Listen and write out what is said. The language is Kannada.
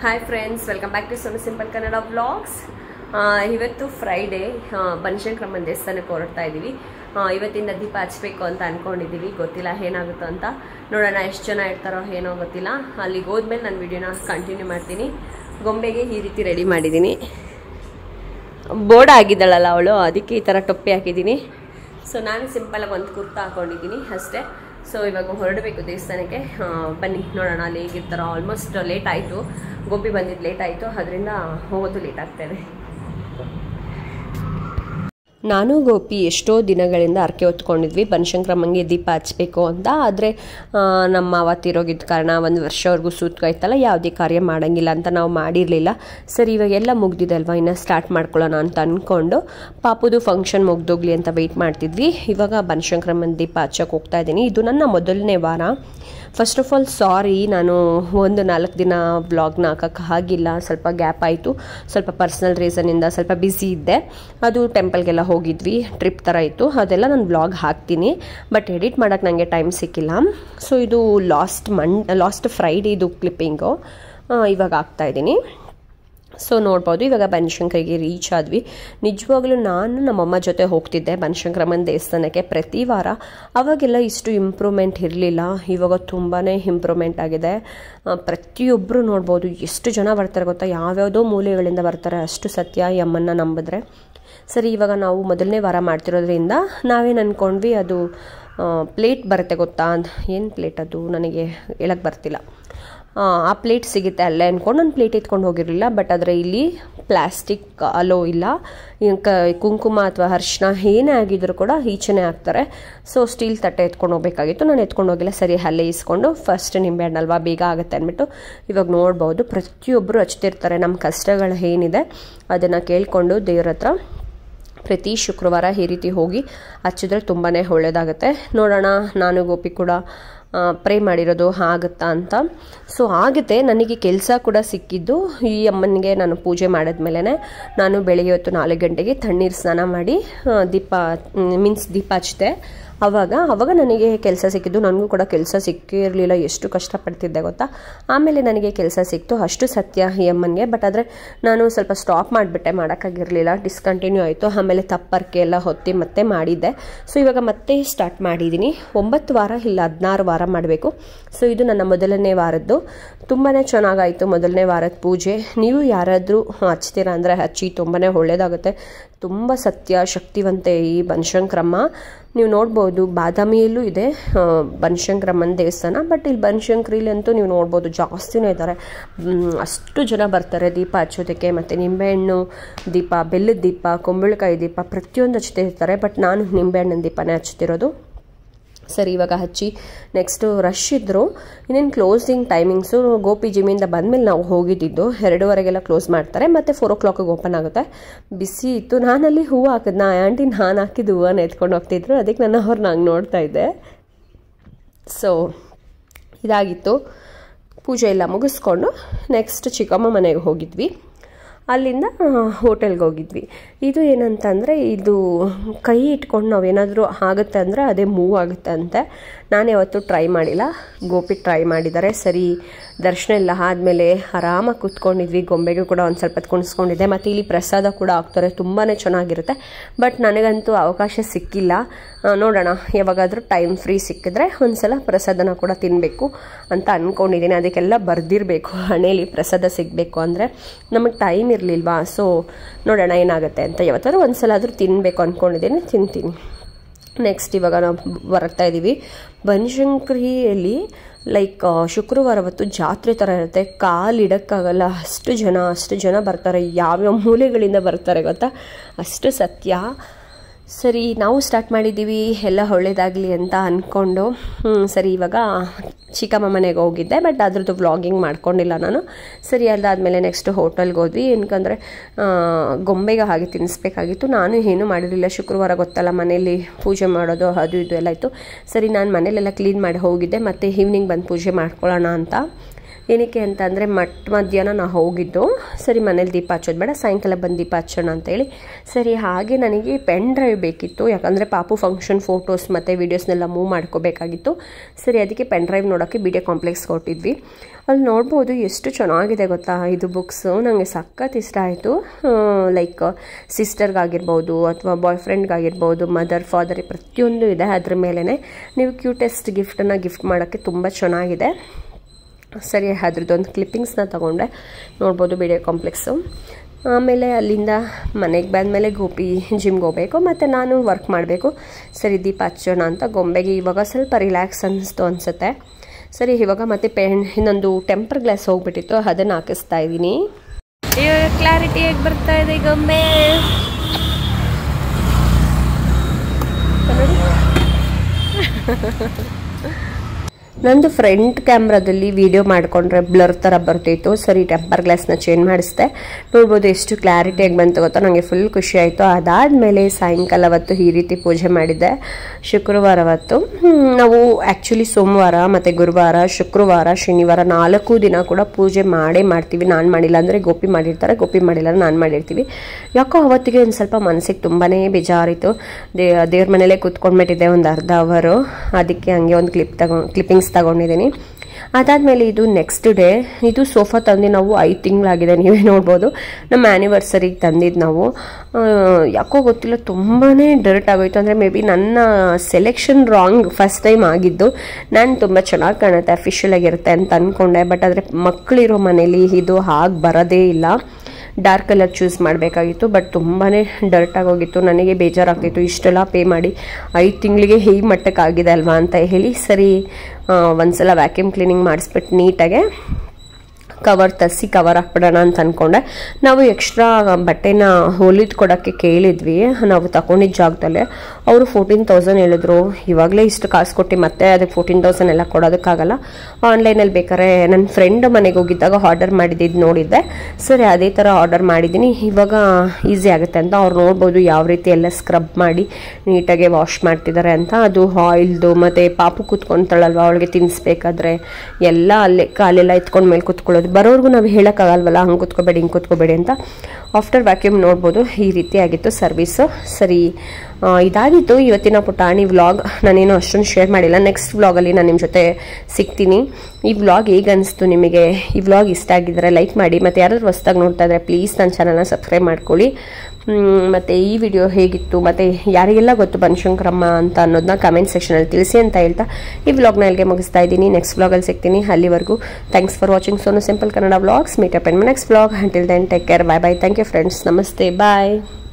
hi friends welcome back to Sonu simple Kannada vlogs ಇವತ್ತು ಫ್ರೈಡೇ ಬನಶಂಕರಮ್ಮನ ದೇವಸ್ಥಾನಕ್ಕೆ ಹೊರಡ್ತಾ ಇದ್ದೀವಿ ಆ, ಇವತ್ತಿಂದ ದೀಪ ಹಚ್ಬೇಕು ಅಂತ ಅಂದ್ಕೊಂಡಿದ್ದೀವಿ ಗೊತ್ತಿಲ್ಲ ಏನಾಗುತ್ತೋ ಅಂತ ನೋಡೋಣ ಎಷ್ಟು ಜನ ಇರ್ತಾರೋ ಏನೋ ಗೊತ್ತಿಲ್ಲ ಅಲ್ಲಿಗೆ ಹೋದ್ಮೇಲೆ ನಾನು ವಿಡಿಯೋನ ಕಂಟಿನ್ಯೂ ಮಾಡ್ತೀನಿ ಗೊಂಬೆಗೆ ಈ ರೀತಿ ರೆಡಿ ಮಾಡಿದ್ದೀನಿ ಬೋರ್ಡ್ ಆಗಿದ್ದಾಳಲ್ಲ ಅವಳು ಅದಕ್ಕೆ ಈ ಥರ ಟೊಪ್ಪಿ ಹಾಕಿದ್ದೀನಿ ಸೊ ನಾನು ಸಿಂಪಲಾಗಿ ಒಂದು ಕುರ್ತಾ ಹಾಕೊಂಡಿದ್ದೀನಿ ಅಷ್ಟೇ ಸೊ ಇವಾಗ ಹೊರಡಬೇಕು ದೇವಸ್ಥಾನಕ್ಕೆ ಆ, ಬನ್ನಿ ನೋಡೋಣ ಅಲ್ಲಿ ಹೇಗಿರ್ತಾರೋ ಆಲ್ಮೋಸ್ಟ್ ಲೇಟ್ ಆಯಿತು ಗೋಪಿ ಬಂದಿದ್ದು ಲೇಟ್ ಆಯಿತು ಅದರಿಂದ ಹೋಗೋದು ಲೇಟ್ ಆಗ್ತಾಯಿದೆ ನಾನು ಗೋಪಿ ಎಷ್ಟೋ ದಿನಗಳಿಂದ ಅರ್ಕೆ ಹೊತ್ಕೊಂಡಿದ್ವಿ ಬನಶಂಕರಮ್ಮಂಗೆ ದೀಪ ಹಚ್ಬೇಕು ಅಂತ ಆದರೆ ನಮ್ಮ ಅವತ್ತಿರೋಗಿದ್ದ ಕಾರಣ ಒಂದು ವರ್ಷವರೆಗೂ ಸೂತ್ಕಾಯ್ತಲ್ಲ ಯಾವುದೇ ಕಾರ್ಯ ಮಾಡೋಂಗಿಲ್ಲ ಅಂತ ನಾವು ಮಾಡಿರಲಿಲ್ಲ ಸರಿ ಇವಾಗೆಲ್ಲ ಮುಗ್ದಿದೆ ಅಲ್ವಾ ಇನ್ನು ಸ್ಟಾರ್ಟ್ ಮಾಡ್ಕೊಳ್ಳೋಣ ಅಂತ ಅಂದ್ಕೊಂಡು ಪಾಪುದು ಫಂಕ್ಷನ್ ಮುಗ್ದೋಗ್ಲಿ ಅಂತ ವೆಯ್ಟ್ ಮಾಡ್ತಿದ್ವಿ ಇವಾಗ ಬನಶಂಕರಮ್ಮನ ದೀಪ ಹಚ್ಚಕ್ಕೆ ಹೋಗ್ತಾ ಇದ್ದೀನಿ ಇದು ನನ್ನ ಮೊದಲನೇ ವಾರ ಫಸ್ಟ್ ಆಫ್ ಆಲ್ ಸಾರಿ ನಾನು ಒಂದು ನಾಲ್ಕು ದಿನ ವ್ಲಾಗ್ನ ಹಾಕಕ್ಕೆ ಆಗಿಲ್ಲ ಸ್ವಲ್ಪ ಗ್ಯಾಪ್ ಆಯಿತು ಸ್ವಲ್ಪ ಪರ್ಸ್ನಲ್ ರೀಸನಿಂದ ಸ್ವಲ್ಪ ಬ್ಯುಸಿ ಇದ್ದೆ ಅದು ಟೆಂಪಲ್ಗೆಲ್ಲ ಹೋಗಿದ್ವಿ ಟ್ರಿಪ್ ಥರ ಇತ್ತು ಅದೆಲ್ಲ ನಾನು ವ್ಲಾಗ್ ಹಾಕ್ತೀನಿ ಬಟ್ ಎಡಿಟ್ ಮಾಡೋಕ್ಕೆ ನನಗೆ ಟೈಮ್ ಸಿಕ್ಕಿಲ್ಲ ಸೊ ಇದು ಲಾಸ್ಟ್ ಮನ್ ಲಾಸ್ಟ್ ಫ್ರೈಡೇ ಇದು ಕ್ಲಿಪ್ಪಿಂಗು ಇವಾಗ ಹಾಕ್ತಾ ಇದ್ದೀನಿ ಸೊ ನೋಡ್ಬೋದು ಇವಾಗ ಬನಶಂಕರಿಗೆ ರೀಚ್ ಆದ್ವಿ ನಿಜವಾಗ್ಲೂ ನಾನು ನಮ್ಮಮ್ಮ ಜೊತೆ ಹೋಗ್ತಿದ್ದೆ ಬನಶಂಕರಮ್ಮನ ದೇವಸ್ಥಾನಕ್ಕೆ ಪ್ರತಿ ವಾರ ಅವಾಗೆಲ್ಲ ಇಷ್ಟು ಇಂಪ್ರೂವ್ಮೆಂಟ್ ಇರಲಿಲ್ಲ ಇವಾಗ ತುಂಬಾ ಇಂಪ್ರೂವ್ಮೆಂಟ್ ಆಗಿದೆ ಆ, ಪ್ರತಿಯೊಬ್ಬರು ನೋಡ್ಬೋದು ಎಷ್ಟು ಜನ ಬರ್ತಾರೆ ಗೊತ್ತಾ ಯಾವ್ಯಾವುದೋ ಮೂಲೆಗಳಿಂದ ಬರ್ತಾರೆ ಅಷ್ಟು ಸತ್ಯ ಈ ಅಮ್ಮನ್ನ ನಂಬಿದ್ರೆ ಸರಿ ಇವಾಗ ನಾವು ಮೊದಲನೇ ವಾರ ಮಾಡ್ತಿರೋದ್ರಿಂದ ನಾವೇನು ಅಂದ್ಕೊಂಡ್ವಿ ಅದು ಪ್ಲೇಟ್ ಬರುತ್ತೆ ಗೊತ್ತಾ ಏನು ಪ್ಲೇಟ್ ಅದು ನನಗೆ ಹೇಳಕ್ಕೆ ಬರ್ತಿಲ್ಲ ಆ, ಆ ಪ್ಲೇಟ್ ಸಿಗುತ್ತೆ ಅಲ್ಲೇ ಅಂದ್ಕೊಂಡು ನಾನು ಪ್ಲೇಟ್ ಎತ್ಕೊಂಡು ಹೋಗಿರಲಿಲ್ಲ ಬಟ್ ಆದರೆ ಇಲ್ಲಿ ಪ್ಲಾಸ್ಟಿಕ್ ಅಲೋ ಇಲ್ಲ ಈ ಕ ಕುಂಕುಮ ಅಥವಾ ಅರ್ಶಿನ ಏನೇ ಆಗಿದ್ರು ಕೂಡ ಈಚೆನೇ ಹಾಕ್ತಾರೆ ಸೊ ಸ್ಟೀಲ್ ತಟ್ಟೆ ಎತ್ಕೊಂಡು ಹೋಗ್ಬೇಕಾಗಿತ್ತು ನಾನು ಎತ್ಕೊಂಡು ಹೋಗಿಲ್ಲ ಸರಿ ಅಲ್ಲೇ ಇಸ್ಕೊಂಡು ಫಸ್ಟ್ ನಿಂಬೆಹಣ್ಣು ಅಲ್ವಾ ಬೇಗ ಆಗುತ್ತೆ ಅಂದ್ಬಿಟ್ಟು ಇವಾಗ ನೋಡ್ಬೋದು ಪ್ರತಿಯೊಬ್ಬರು ಹಚ್ತಿರ್ತಾರೆ ನಮ್ಮ ಕಷ್ಟಗಳು ಏನಿದೆ ಅದನ್ನು ಕೇಳಿಕೊಂಡು ದೇವ್ರ ಹತ್ರ ಪ್ರತಿ ಶುಕ್ರವಾರ ಈ ರೀತಿ ಹೋಗಿ ಹಚ್ಚಿದ್ರೆ ತುಂಬಾ ಒಳ್ಳೆಯದಾಗುತ್ತೆ ನೋಡೋಣ ನಾನು ಗೋಪಿ ಕೂಡ ಪ್ರೇ ಮಾಡಿರೋದು ಆಗುತ್ತಾ ಅಂತ ಸೊ ಆಗುತ್ತೆ ನನಗೆ ಕೆಲಸ ಕೂಡ ಸಿಕ್ಕಿದ್ದು ಈ ಅಮ್ಮನಿಗೆ ನಾನು ಪೂಜೆ ಮಾಡಿದ್ಮೇಲೆ ನಾನು ಬೆಳಿಗ್ಗೆ ಹೊತ್ತು ನಾಲ್ಕು ಗಂಟೆಗೆ ತಣ್ಣೀರು ಸ್ನಾನ ಮಾಡಿ ಆ, ದೀಪ ಮೀನ್ಸ್ ದೀಪ ಹಚ್ಚಿದೆ ಅವಾಗ ಅವಾಗ ನನಗೆ ಕೆಲಸ ಸಿಕ್ಕಿದ್ದು ನನಗೂ ಕೂಡ ಕೆಲಸ ಸಿಕ್ಕಿರಲಿಲ್ಲ ಎಷ್ಟು ಕಷ್ಟಪಡ್ತಿದ್ದೆ ಗೊತ್ತಾ ಆಮೇಲೆ ನನಗೆ ಕೆಲಸ ಸಿಕ್ತು ಅಷ್ಟು ಸತ್ಯ ಈ ಅಮ್ಮನಿಗೆ ಬಟ್ ಆದರೆ ನಾನು ಸ್ವಲ್ಪ ಸ್ಟಾಪ್ ಮಾಡಿಬಿಟ್ಟೆ ಮಾಡೋಕ್ಕಾಗಿರಲಿಲ್ಲ ಡಿಸ್ಕಂಟಿನ್ಯೂ ಆಯಿತು ಆಮೇಲೆ ತಪ್ಪರ್ಕೆ ಎಲ್ಲ ಹೊತ್ತಿ ಮತ್ತೆ ಮಾಡಿದ್ದೆ ಸೊ ಇವಾಗ ಮತ್ತೆ ಸ್ಟಾರ್ಟ್ ಮಾಡಿದ್ದೀನಿ ಒಂಬತ್ತು ವಾರ ಇಲ್ಲ ಹದಿನಾರು ವಾರ ಮಾಡಬೇಕು ಸೊ ಇದು ನನ್ನ ಮೊದಲನೇ ವಾರದ್ದು ತುಂಬಾ ಚೆನ್ನಾಗಾಯಿತು ಮೊದಲನೇ ವಾರದ ಪೂಜೆ ನೀವು ಯಾರಾದರೂ ಹಚ್ತೀರಾ ಅಂದರೆ ಹಚ್ಚಿ ತುಂಬಾ ಒಳ್ಳೆಯದಾಗುತ್ತೆ ತುಂಬ ಸತ್ಯ ಶಕ್ತಿವಂತೆ ಈ ಬನಶಂಕರಮ್ಮ ನೀವು ನೋಡ್ಬೋದು ಬಾದಾಮಿಯಲ್ಲೂ ಇದೆ ಆ, ಬನಶಂಕರಮ್ಮನ ದೇವಸ್ಥಾನ ಬಟ್ ಇಲ್ಲಿ ಬನಶಂಕರಿಲಿ ಅಂತೂ ನೀವು ನೋಡ್ಬೋದು ಜಾಸ್ತಿನೇ ಇದ್ದಾರೆ ಮ್, ಅಷ್ಟು ಜನ ಬರ್ತಾರೆ ದೀಪ ಹಚ್ಚೋದಕ್ಕೆ ಮತ್ತು ನಿಂಬೆಹಣ್ಣು ದೀಪ ಬೆಲ್ಲದ ದೀಪ ಕುಂಬಳಕಾಯಿ ದೀಪ ಪ್ರತಿಯೊಂದು ಹಚ್ತಾ ಇರ್ತಾರೆ ಬಟ್ ನಾನು ನಿಂಬೆಹಣ್ಣಿನ ದೀಪನೇ ಹಚ್ತಿರೋದು ಸರಿ ಇವಾಗ ಹಚ್ಚಿ ನೆಕ್ಸ್ಟು ರಶ್ ಇದ್ದರು ಇನ್ನೇನು ಕ್ಲೋಸಿಂಗ್ ಟೈಮಿಂಗ್ಸು ಗೋಪಿ ಜಿಮ್ಮಿಂದ ಬಂದಮೇಲೆ ನಾವು ಹೋಗಿದ್ದಿದ್ದು ಎರಡೂವರೆಗೆಲ್ಲ ಕ್ಲೋಸ್ ಮಾಡ್ತಾರೆ ಮತ್ತು ಫೋರ್ ಓ ಕ್ಲಾಕಿಗೆ ಓಪನ್ ಆಗುತ್ತೆ ಬಿಸಿ ಇತ್ತು ನಾನಲ್ಲಿ ಹೂವು ಹಾಕಿದ್ನ ಆಂಟಿ ನಾನು ಹಾಕಿದ್ದು ಹೂವನ್ನ ಎತ್ಕೊಂಡು ಹೋಗ್ತಿದ್ರು ಅದಕ್ಕೆ ನನ್ನ ಅವ್ರು ನಂಗೆ ನೋಡ್ತಾ ಇದ್ದೆ ಸೊ ಇದಾಗಿತ್ತು ಪೂಜೆ ಎಲ್ಲ ಮುಗಿಸ್ಕೊಂಡು ನೆಕ್ಸ್ಟ್ ಚಿಕ್ಕಮ್ಮ ಮನೆಗೆ ಹೋಗಿದ್ವಿ ಅಲ್ಲಿಂದ ಹೋಟೆಲ್ಗೆ ಹೋಗಿದ್ವಿ ಇದು ಏನಂತಂದರೆ ಇದು ಕೈ ಇಟ್ಕೊಂಡು ನಾವೇನಾದರೂ ಆಗುತ್ತೆ ಅಂದರೆ ಅದೇ ಮೂವ್ ಆಗುತ್ತೆ ಅಂತೆ ನಾನು ಯಾವತ್ತೂ ಟ್ರೈ ಮಾಡಿಲ್ಲ ಗೋಪಿ ಟ್ರೈ ಮಾಡಿದ್ದಾರೆ ಸರಿ ದರ್ಶನ ಎಲ್ಲ ಆದಮೇಲೆ ಆರಾಮಾಗಿ ಕೂತ್ಕೊಂಡಿದ್ವಿ ಗೊಂಬೆಗೂ ಕೂಡ ಒಂದು ಸ್ವಲ್ಪ ಹೊತ್ತು ಕುಣಿಸ್ಕೊಂಡಿದ್ದೆ ಮತ್ತು ಇಲ್ಲಿ ಪ್ರಸಾದ ಕೂಡ ಹಾಕ್ತಾರೆ ತುಂಬಾ ಚೆನ್ನಾಗಿರುತ್ತೆ ಬಟ್ ನನಗಂತೂ ಅವಕಾಶ ಸಿಕ್ಕಿಲ್ಲ ಆ, ನೋಡೋಣ ಯಾವಾಗಾದರೂ ಟೈಮ್ ಫ್ರೀ ಸಿಕ್ಕಿದ್ರೆ ಒಂದ್ಸಲ ಪ್ರಸಾದನ ಕೂಡ ತಿನ್ನಬೇಕು ಅಂತ ಅಂದ್ಕೊಂಡಿದ್ದೀನಿ ಅದಕ್ಕೆಲ್ಲ ಬರ್ದಿರಬೇಕು ಹಣೆಯಲ್ಲಿ ಪ್ರಸಾದ ಸಿಗಬೇಕು ಅಂದರೆ ನಮಗೆ ಟೈಮ್ ಇರಲಿಲ್ವಾ ಸೊ ನೋಡೋಣ ಏನಾಗುತ್ತೆ ಅಂತ ಯಾವತ್ತಾದ್ರೂ ಒಂದ್ಸಲ ಆದರೂ ತಿನ್ನಬೇಕು ಅಂದ್ಕೊಂಡಿದ್ದೀನಿ ತಿಂತೀನಿ ನೆಕ್ಸ್ಟ್ ಇವಾಗ ನಾವು ಬರ್ತಾ ಇದ್ದೀವಿ ಬನಶಂಕರಿಯಲ್ಲಿ ಲೈಕ್ ಶುಕ್ರವಾರ ಹೊತ್ತು ಜಾತ್ರೆ ಥರ ಇರುತ್ತೆ ಕಾಲಿಡಕ್ಕಾಗಲ್ಲ ಅಷ್ಟು ಜನ ಅಷ್ಟು ಜನ ಬರ್ತಾರೆ ಯಾವ್ಯಾವ ಮೂಲೆಗಳಿಂದ ಬರ್ತಾರೆ ಗೊತ್ತಾ ಅಷ್ಟು ಸತ್ಯ ಸರಿ ನಾವು ಸ್ಟಾರ್ಟ್ ಮಾಡಿದ್ದೀವಿ ಎಲ್ಲ ಒಳ್ಳೇದಾಗಲಿ ಅಂತ ಅಂದ್ಕೊಂಡು ಹ್ಮ್, ಸರಿ ಇವಾಗ ಚಿಕ್ಕಮ್ಮ ಮನೆಗೆ ಹೋಗಿದ್ದೆ ಬಟ್ ಅದ್ರದ್ದು ವ್ಲಾಗಿಂಗ್ ಮಾಡ್ಕೊಂಡಿಲ್ಲ ನಾನು ಸರಿ ಅದಾದಮೇಲೆ ನೆಕ್ಸ್ಟ್ ಹೋಟೆಲ್ಗೆ ಹೋದ್ವಿ ಏನಕಂದರೆ ಗೊಂಬೆಗೆ ಹಾಗೆ ತಿನ್ನಿಸ್ಬೇಕಾಗಿತ್ತು ನಾನು ಏನೂ ಮಾಡಿರಲಿಲ್ಲ ಶುಕ್ರವಾರ ಗೊತ್ತಲ್ಲ ಮನೇಲಿ ಪೂಜೆ ಮಾಡೋದು ಅದು ಇದು ಎಲ್ಲ ಇತ್ತು ಸರಿ ನಾನು ಮನೇಲೆಲ್ಲ ಕ್ಲೀನ್ ಮಾಡಿ ಹೋಗಿದ್ದೆ ಮತ್ತು ಈವ್ನಿಂಗ್ ಬಂದು ಪೂಜೆ ಮಾಡ್ಕೊಳ್ಳೋಣ ಅಂತ ಏನಕ್ಕೆ ಅಂತಂದರೆ ಮಟ್ ಮಧ್ಯಾಹ್ನ ನಾವು ಹೋಗಿದ್ದು ಸರಿ ಮನೇಲಿ ದೀಪ ಹಚ್ಚೋದು ಬೇಡ ಸಾಯಂಕಾಲ ಬಂದು ದೀಪ ಹಚ್ಚೋಣ ಅಂತೇಳಿ ಸರಿ ಹಾಗೆ ನನಗೆ ಪೆನ್ ಡ್ರೈವ್ ಬೇಕಿತ್ತು ಯಾಕಂದರೆ ಪಾಪು ಫಂಕ್ಷನ್ ಫೋಟೋಸ್ ಮತ್ತು ವೀಡಿಯೋಸ್ನೆಲ್ಲ ಮೂವ್ ಮಾಡ್ಕೋಬೇಕಾಗಿತ್ತು ಸರಿ ಅದಕ್ಕೆ ಪೆನ್ ಡ್ರೈವ್ ನೋಡೋಕ್ಕೆ ಬಿ ಡಿ ಕಾಂಪ್ಲೆಕ್ಸ್ ಕೊಟ್ಟಿದ್ವಿ ಅಲ್ಲಿ ನೋಡ್ಬೋದು ಎಷ್ಟು ಚೆನ್ನಾಗಿದೆ ಗೊತ್ತಾ ಇದು ಬುಕ್ಸು ನನಗೆ ಸಖತ್ ಇಷ್ಟ ಆಯಿತು ಲೈಕ್ ಸಿಸ್ಟರ್ಗಾಗಿರ್ಬೋದು ಅಥವಾ ಬಾಯ್ ಫ್ರೆಂಡ್ಗಾಗಿರ್ಬೋದು ಮದರ್ ಫಾದರ್ ಪ್ರತಿಯೊಂದು ಇದೆ ಅದ್ರ ಮೇಲೇ ನೀವು ಕ್ಯೂಟೆಸ್ಟ್ ಗಿಫ್ಟನ್ನು ಗಿಫ್ಟ್ ಮಾಡೋಕ್ಕೆ ತುಂಬ ಚೆನ್ನಾಗಿದೆ ಸರಿ ಅದ್ರದ್ದೊಂದು ಕ್ಲಿಪ್ಪಿಂಗ್ಸ್ನ ತೊಗೊಂಡೆ ನೋಡ್ಬೋದು ಬಿಡಿಯೋ ಕಾಂಪ್ಲೆಕ್ಸು ಆಮೇಲೆ ಅಲ್ಲಿಂದ ಮನೆಗೆ ಬಂದಮೇಲೆ ಗೋಪಿ ಜಿಮ್ಗೆ ಹೋಗಬೇಕು ಮತ್ತು ನಾನು ವರ್ಕ್ ಮಾಡಬೇಕು ಸರಿ ದೀಪ ಹಚ್ಚೋಣ ಅಂತ ಗೊಂಬೆಗೆ ಇವಾಗ ಸ್ವಲ್ಪ ರಿಲ್ಯಾಕ್ಸ್ ಅನ್ನಿಸ್ತು ಅನಿಸುತ್ತೆ ಸರಿ ಇವಾಗ ಮತ್ತೆ ಪೆನ್ ಇನ್ನೊಂದು ಟೆಂಪರ್ ಗ್ಲಾಸ್ ಹೋಗ್ಬಿಟ್ಟಿತ್ತು ಅದನ್ನು ಹಾಕಿಸ್ತಾ ಇದ್ದೀನಿ ಕ್ಲಾರಿಟಿ ಹೇಗೆ ಬರ್ತಾ ಇದೆ ಗೊಂಬೆ ನಂದು ಫ್ರಂಟ್ ಕ್ಯಾಮ್ರಾದಲ್ಲಿ ವಿಡಿಯೋ ಮಾಡಿಕೊಂಡ್ರೆ ಬ್ಲರ್ ಥರ ಬರ್ತಿತ್ತು ಸರಿ ಟೆಂಪರ್ ಗ್ಲಾಸ್ನ ಚೇಂಜ್ ಮಾಡಿಸ್ದೆ ನೋಡ್ಬೋದು ಎಷ್ಟು ಕ್ಲಾರಿಟಿಯಾಗಿ ಬಂತು ಗೊತ್ತಾ ನನಗೆ ಫುಲ್ ಖುಷಿ ಆಯಿತು ಅದಾದಮೇಲೆ ಸಾಯಂಕಾಲ ಅವತ್ತು ಈ ರೀತಿ ಪೂಜೆ ಮಾಡಿದ್ದೆ ಶುಕ್ರವಾರ ಅವತ್ತು ನಾವು ಆ್ಯಕ್ಚುಲಿ ಸೋಮವಾರ ಮತ್ತು ಗುರುವಾರ ಶುಕ್ರವಾರ ಶನಿವಾರ ನಾಲ್ಕು ದಿನ ಕೂಡ ಪೂಜೆ ಮಾಡೇ ಮಾಡ್ತೀವಿ ನಾನು ಮಾಡಿಲ್ಲ ಅಂದರೆ ಗೋಪಿ ಮಾಡಿರ್ತಾರೆ ಗೋಪಿ ಮಾಡಿಲ್ಲ ನಾನು ಮಾಡಿರ್ತೀವಿ ಯಾಕೋ ಅವತ್ತಿಗೆ ಒಂದು ಸ್ವಲ್ಪ ಮನಸ್ಸಿಗೆ ತುಂಬಾ ಬೇಜಾರಿತ್ತು ದೇ ದೇವ್ರ ಮನೇಲೇ ಕೂತ್ಕೊಂಡ್ಬಿಟ್ಟಿದ್ದೆ ಒಂದು ಅರ್ಧ ಅವರು ಅದಕ್ಕೆ ಹಂಗೆ ಒಂದು ಕ್ಲಿಪ್ ತಗೊಂಡು ಕ್ಲಿಪ್ಪಿಂಗ್ಸ್ ತಗೊಂಡಿದ್ದೀನಿ ಅದಾದಮೇಲೆ ಇದು ನೆಕ್ಸ್ಟ್ ಡೇ ಇದು ಸೋಫಾ ತಂದು ನಾವು ಐದು ತಿಂಗಳಾಗಿದೆ ನೀವೇ ನೋಡ್ಬೋದು ನಮ್ಮ ಆ್ಯನಿವರ್ಸರಿಗೆ ತಂದಿದ್ದು ನಾವು ಯಾಕೋ ಗೊತ್ತಿಲ್ಲ ತುಂಬಾ ಡರ್ಟ್ ಆಗೋಯ್ತು ಅಂದರೆ ಮೇ ಬಿ ನನ್ನ ಸೆಲೆಕ್ಷನ್ ರಾಂಗ್ ಫಸ್ಟ್ ಟೈಮ್ ಆಗಿದ್ದು ನಾನು ತುಂಬ ಚೆನ್ನಾಗಿ ಕಾಣುತ್ತೆ ಅಫಿಷಿಯಲ್ ಆಗಿರುತ್ತೆ ಅಂತ ಅಂದ್ಕೊಂಡೆ ಬಟ್ ಆದರೆ ಮಕ್ಕಳಿರೋ ಮನೇಲಿ ಇದು ಹಾಗೆ ಬರೋದೇ ಇಲ್ಲ ಡಾರ್ಕ್ ಕಲರ್ ಚೂಸ್ ಮಾಡಬೇಕಾಗಿತ್ತು ಬಟ್ ತುಂಬಾ ಡರ್ಟ್ ಆಗೋಗಿತ್ತು ನನಗೆ ಬೇಜಾರಾಗ್ತಿತ್ತು ಇಷ್ಟೆಲ್ಲ ಪೇ ಮಾಡಿ ಐದು ತಿಂಗಳಿಗೆ ಈ ಮಟ್ಟಕ್ಕೆ ಆಗಿದೆ ಅಲ್ವಾ ಅಂತ ಹೇಳಿ ಸರಿ ಒಂದ್ಸಲ ವ್ಯಾಕ್ಯೂಮ್ ಕ್ಲೀನಿಂಗ್ ಮಾಡಿಸ್ಬಿಟ್ಟು ನೀಟಾಗೆ ಕವರ್ ತರಿಸಿ ಕವರ್ ಹಾಕ್ಬಿಡೋಣ ಅಂತ ಅಂದ್ಕೊಂಡೆ ನಾವು ಎಕ್ಸ್ಟ್ರಾ ಬಟ್ಟೆನ ಹೊಲಿದು ಕೊಡೋಕ್ಕೆ ಕೇಳಿದ್ವಿ ನಾವು ತಗೊಂಡಿದ್ದ ಜಾಗದಲ್ಲೇ ಅವರು ಫೋರ್ಟೀನ್ ತೌಸಂಡ್ ಹೇಳಿದ್ರು ಇವಾಗಲೇ ಇಷ್ಟು ಕಾಸು ಕೊಟ್ಟು ಮತ್ತೆ ಅದಕ್ಕೆ ಫೋರ್ಟೀನ್ ತೌಸಂಡ್ ಎಲ್ಲ ಕೊಡೋದಕ್ಕಾಗಲ್ಲ ಆನ್ಲೈನಲ್ಲಿ ಬೇಕಾದ್ರೆ ನನ್ನ ಫ್ರೆಂಡ್ ಮನೆಗೆ ಹೋಗಿದ್ದಾಗ ಆರ್ಡರ್ ಮಾಡಿದ್ದು ನೋಡಿದ್ದೆ ಸರಿ ಅದೇ ಥರ ಆರ್ಡರ್ ಮಾಡಿದ್ದೀನಿ ಇವಾಗ ಈಸಿ ಆಗುತ್ತೆ ಅಂತ ಅವ್ರು ನೋಡ್ಬೋದು ಯಾವ ರೀತಿ ಎಲ್ಲ ಸ್ಕ್ರಬ್ ಮಾಡಿ ನೀಟಾಗಿ ವಾಶ್ ಮಾಡ್ತಿದ್ದಾರೆ ಅಂತ ಅದು ಆಯಿಲ್ದು ಮತ್ತು ಪಾಪು ಕೂತ್ಕೊಂತಾಳಲ್ವ ಅವಳಿಗೆ ತಿನ್ನಿಸ್ಬೇಕಾದ್ರೆ ಎಲ್ಲ ಅಲ್ಲೇ ಕಾಲೆಲ್ಲ ಎತ್ಕೊಂಡು ಮೇಲೆ ಕೂತ್ಕೊಳ್ಳೋದು ಬರೋರ್ಗು ನಾವು ಹೇಳೋಕ್ಕಾಗಲ್ವಲ್ಲ ಹಂಗೆ ಕೂತ್ಕೋಬೇಡಿ ಹಿಂಗೆ ಕೂತ್ಕೋಬೇಡಿ ಅಂತ ಆಫ್ಟರ್ ವ್ಯಾಕ್ಯೂಮ್ ನೋಡ್ಬೋದು ಈ ರೀತಿ ಆಗಿತ್ತು ಸರ್ವಿಸು ಸರಿ ಇದಾಗಿತ್ತು ಇವತ್ತಿನ ಪುಟಾಣಿ ವ್ಲಾಗ್ ನಾನೇನು ಅಷ್ಟೊಂದು ಶೇರ್ ಮಾಡಿಲ್ಲ ನೆಕ್ಸ್ಟ್ ವ್ಲಾಗಲ್ಲಿ ನಾನು ನಿಮ್ಮ ಜೊತೆ ಸಿಗ್ತೀನಿ ಈ ವ್ಲಾಗ್ ಹೇಗೆ ಅನಿಸ್ತು ನಿಮಗೆ ಈ ವ್ಲಾಗ್ ಇಷ್ಟ ಆಗಿದ್ದರೆ ಲೈಕ್ ಮಾಡಿ ಮತ್ತು ಯಾರಾದರೂ ಹೊಸ್ದಾಗಿ ನೋಡ್ತಾ ಇದ್ದರೆ ಪ್ಲೀಸ್ ನನ್ನ ಚಾನಲ್ನ ಸಬ್ಸ್ಕ್ರೈಬ್ ಮಾಡ್ಕೊಳ್ಳಿ ಮತ್ತು ಈ ವಿಡಿಯೋ ಹೇಗಿತ್ತು ಮತ್ತು ಯಾರಿಗೆಲ್ಲ ಗೊತ್ತು ಬನಶಂಕರಮ್ಮ ಅಂತ ಅನ್ನೋದನ್ನ ಕಮೆಂಟ್ ಸೆಕ್ಷನಲ್ಲಿ ತಿಳಿಸಿ ಅಂತ ಹೇಳ್ತಾ ಈ ವ್ಲಾಗ್ನ ಇಲ್ಲಿಗೆ ಮುಗಿಸ್ತಾ ಇದ್ದೀನಿ ನೆಕ್ಸ್ಟ್ ವ್ಲಾಗಲ್ಲಿ ಸಿಗ್ತೀನಿ ಅಲ್ಲಿವರೆಗೂ thanks for watching Sonu simple Kannada vlogs meet up in next vlog until then take care bye bye thank you friends ನಮಸ್ತೆ ಬಾಯ್